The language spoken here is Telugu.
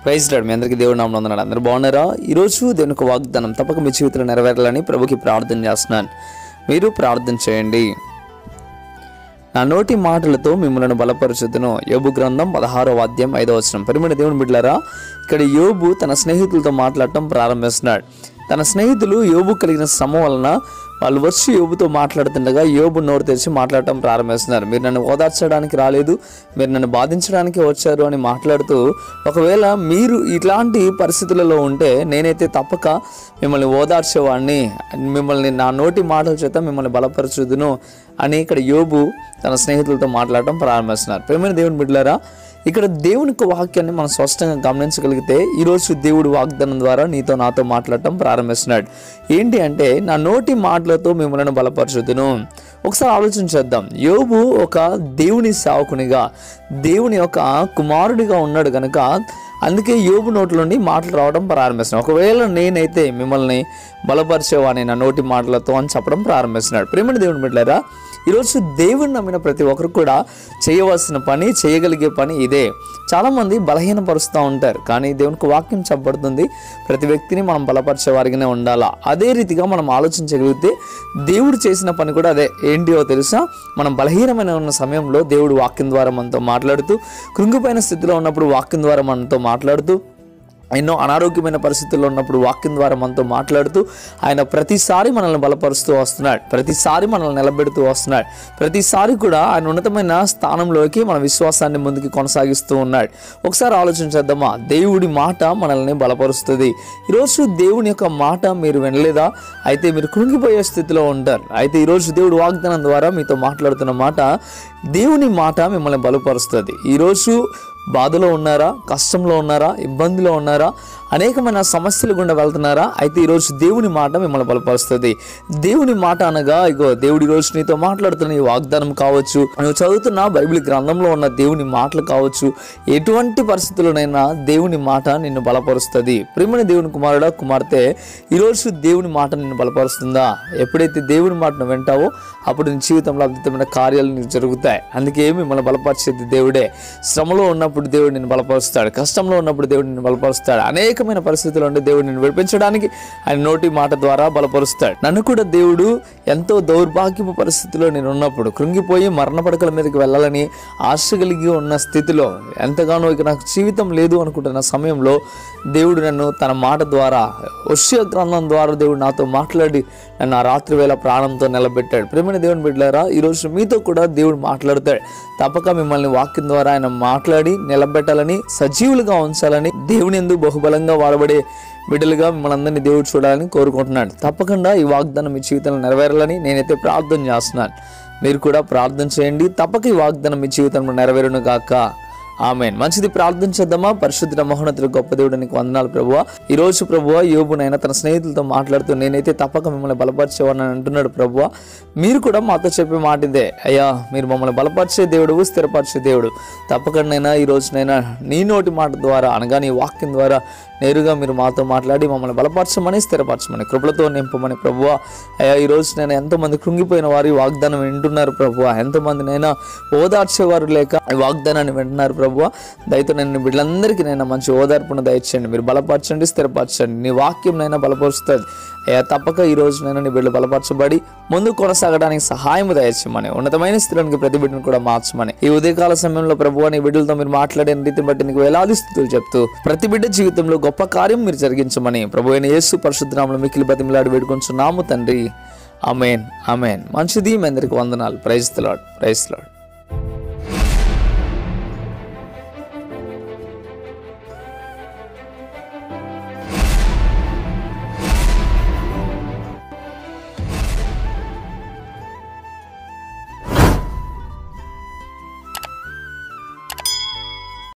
ప్రైజ్ రాడు మీ అందరికీ దేవుడు నామం ఉన్నాడు అందరూ బాగున్నారా ఈరోజు దేవుని యొక్క వాగ్దానం తప్పక మీ జీవితంలో నెరవేరాలని ప్రభుకి ప్రార్థన చేస్తున్నాను మీరు ప్రార్థన చేయండి నా నోటి మాటలతో మిమ్మల్ని బలపరచుదును యోబు గ్రంథం పదహారో వాద్యం ఐదో వచనం పరిమిణ దేవుని బిడ్డలారా ఇక్కడ యోబు తన స్నేహితులతో మాట్లాడటం ప్రారంభిస్తున్నాడు తన స్నేహితులు యోబు కలిగిన శ్రమ వలన వాళ్ళు వచ్చి యోబుతో మాట్లాడుతుండగా యోబు నోరు తెరిచి మాట్లాడటం ప్రారంభిస్తున్నారు మీరు నన్ను ఓదార్చడానికి రాలేదు మీరు నన్ను బాధించడానికి వచ్చారు అని మాట్లాడుతూ ఒకవేళ మీరు ఇట్లాంటి పరిస్థితులలో ఉంటే నేనైతే తప్పక మిమ్మల్ని ఓదార్చేవాడిని మిమ్మల్ని నా నోటి మాటల చేత మిమ్మల్ని బలపరచుదును అని ఇక్కడ యోబు తన స్నేహితులతో మాట్లాడటం ప్రారంభిస్తున్నారు ప్రేమైన దేవుని బిడ్డలారా ఇక్కడ దేవుని యొక్క వాక్యాన్ని మనం స్పష్టంగా గమనించగలిగితే ఈరోజు దేవుడు వాగ్దానం ద్వారా నీతో నాతో మాట్లాడటం ప్రారంభిస్తున్నాడు ఏంటి అంటే నా నోటి మాటలతో మిమ్మల్ని బలపరచుదును ఒకసారి ఆలోచించేద్దాం యోబు ఒక దేవుని సేవకునిగా దేవుని యొక్క కుమారుడిగా ఉన్నాడు కనుక అందుకే యోబు నోట్ల నుండి మాటలు రావడం ప్రారంభిస్తున్నాడు ఒకవేళ నేనైతే మిమ్మల్ని బలపరిచేవాని నా నోటి మాటలతో అని చెప్పడం ప్రారంభిస్తున్నాడు ప్రేమని దేవుని బిడ్డారా ఈరోజు దేవుని నమ్మిన ప్రతి ఒక్కరు కూడా చేయవలసిన పని చేయగలిగే పని ఇదే చాలామంది బలహీనపరుస్తూ ఉంటారు కానీ దేవునికి వాక్యం చెప్పబడుతుంది ప్రతి వ్యక్తిని మనం బలపరిచే వారిగానే ఉండాలా అదే రీతిగా మనం ఆలోచించగలిగితే దేవుడు చేసిన పని కూడా అదే ఏంటియో తెలుసా మనం బలహీనమైన ఉన్న సమయంలో దేవుడు వాక్యం ద్వారా మనతో మాట్లాడుతూ కృంగిపోయిన స్థితిలో ఉన్నప్పుడు వాక్యం ద్వారా మనతో మాట్లాడుతూ ఎన్నో అనారోగ్యమైన పరిస్థితుల్లో ఉన్నప్పుడు వాక్యం ద్వారా మనతో మాట్లాడుతూ ఆయన ప్రతిసారి మనల్ని బలపరుస్తూ వస్తున్నాడు ప్రతిసారి మనల్ని నిలబెడుతూ వస్తున్నాడు ప్రతిసారి కూడా ఆయన ఉన్నతమైన స్థానంలోకి మన విశ్వాసాన్ని ముందుకు కొనసాగిస్తూ ఉన్నాడు ఒకసారి ఆలోచించేద్దామా దేవుడి మాట మనల్ని బలపరుస్తుంది ఈరోజు దేవుని యొక్క మాట మీరు వినలేదా అయితే మీరు కృంగిపోయే స్థితిలో ఉంటారు అయితే ఈరోజు దేవుడు వాగ్దానం ద్వారా మీతో మాట్లాడుతున్న మాట దేవుని మాట మిమ్మల్ని బలపరుస్తుంది ఈరోజు బాధలో ఉన్నారా కష్టంలో ఉన్నారా ఇబ్బందిలో ఉన్నారా అనేకమైన సమస్యలు గుండా వెళ్తున్నారా అయితే ఈరోజు దేవుని మాట మిమ్మల్ని బలపరుస్తుంది దేవుని మాట అనగా ఇగో దేవుడి ఈరోజు నీతో మాట్లాడుతున్న ఈ వాగ్దానం కావచ్చు నువ్వు చదువుతున్న బైబిల్ గ్రంథంలో ఉన్న దేవుని మాటలు కావచ్చు ఎటువంటి పరిస్థితుల్లోనైనా దేవుని మాట నిన్ను బలపరుస్తుంది ప్రేమని దేవుని కుమారుడా కుమార్తె ఈరోజు దేవుని మాట నిన్ను బలపరుస్తుందా ఎప్పుడైతే దేవుని మాటను వింటావో అప్పుడు నీ జీవితంలో అద్భుతమైన కార్యాలు నీకు జరుగుతాయి అందుకే మిమ్మల్ని బలపరిచేది దేవుడే శ్రమలో ఉన్నప్పుడు దేవుడు నిన్ను బలపరుస్తాడు కష్టంలో ఉన్నప్పుడు దేవుడు నిన్ను బలపరుస్తాడు అనేకమైన పరిస్థితుల్లో ఉండి దేవుడు నిన్ను విడిపించడానికి ఆయన నోటి మాట ద్వారా బలపరుస్తాడు నన్ను కూడా దేవుడు ఎంతో దౌర్భాగ్యపు పరిస్థితిలో నేను ఉన్నప్పుడు కృంగిపోయి మరణ పడకల మీదకి వెళ్ళాలని ఆశ కలిగి ఉన్న స్థితిలో ఎంతగానో ఇక నాకు జీవితం లేదు అనుకుంటున్న సమయంలో దేవుడు నన్ను తన మాట ద్వారా వశ్య గ్రంథం ద్వారా దేవుడు నాతో మాట్లాడి నన్ను ఆ రాత్రి వేళ ప్రాణంతో నిలబెట్టాడు ప్రేమైన దేవుని బిడ్డలారా ఈరోజు మీతో కూడా దేవుడు మాట్లాడతాడు తప్పక మిమ్మల్ని వాక్యం ద్వారా ఆయన మాట్లాడి నిలబెట్టాలని సజీవులుగా ఉంచాలని దేవుని ఎందుకు బహుబలంగా వాడబడే బిడ్డలుగా మిమ్మల్ని అందరినీ దేవుడు చూడాలని కోరుకుంటున్నాడు తప్పకుండా ఈ వాగ్దానం మీ జీవితంలో నెరవేరాలని నేనైతే ప్రార్థన చేస్తున్నాను మీరు కూడా ప్రార్థన చేయండి తప్పక ఈ వాగ్దానం మీ జీవితంలో నెరవేరును గాక ఆమెన్ మంచిది ప్రార్థన చేద్దామా పరిశుద్ధ మహోన్నతుడు గొప్ప దేవుడు నీకు వందనాలు ప్రభువ ఈ రోజు ప్రభువ యోబునైనా తన స్నేహితులతో మాట్లాడుతూ నేనైతే తప్పక మిమ్మల్ని బలపరిచేవాడిని అని అంటున్నాడు ప్రభువ మీరు కూడా మాతో చెప్పే మాట ఇదే అయ్యా మీరు మమ్మల్ని బలపరిచే దేవుడు స్థిరపరిచే దేవుడు తప్పకుండానైనా ఈ రోజునైనా నీ నోటి మాట ద్వారా అనగా నీ వాక్యం ద్వారా నేరుగా మీరు మాతో మాట్లాడి మమ్మల్ని బలపరచమని స్థిరపరచమని కృపలతో నింపమని ప్రభువ అయ్యా ఈ రోజు నేను ఎంతమంది కృంగిపోయిన వారి వాగ్దానం వింటున్నారు ప్రభువ ఎంతమందినైనా ఓదార్చేవారు లేక ఈ వాగ్దానాన్ని వింటున్నారు ప్రభువ దయతో నేను బిడ్డలందరికీ నైనా మంచి ఓదార్పును దయచేయండి మీరు బలపరచండి స్థిరపరచండి నీ వాక్యం నైనా బలపరుస్తుంది అయ్యా తప్పక ఈ రోజు నేను నీ బిడ్డలు బలపరచబడి ముందు కొనసాగడానికి సహాయం దయచేయమని ఉన్నతమైన స్థితిలోనికి ప్రతి బిడ్డను కూడా మార్చమని ఈ ఉదయకాల సమయంలో ప్రభు నీ బిడ్డలతో మీరు మాట్లాడిన రీతిని బట్టి నీకు వేలాది స్థితులు చెప్తూ ప్రతి బిడ్డ జీవితంలో గొప్ప కార్యం మీరు జరిగించమని ప్రభు అయిన యేసు పరిశుద్ధనామలు మిక్కిలి బతిమిలాడి వేడుకొంచున్నాము తండ్రి అమేన్ అమేన్ మంచిది మీ అందరికి వందనాలు ప్రైజ్ లాడ్ ప్రైజ్ లాడ్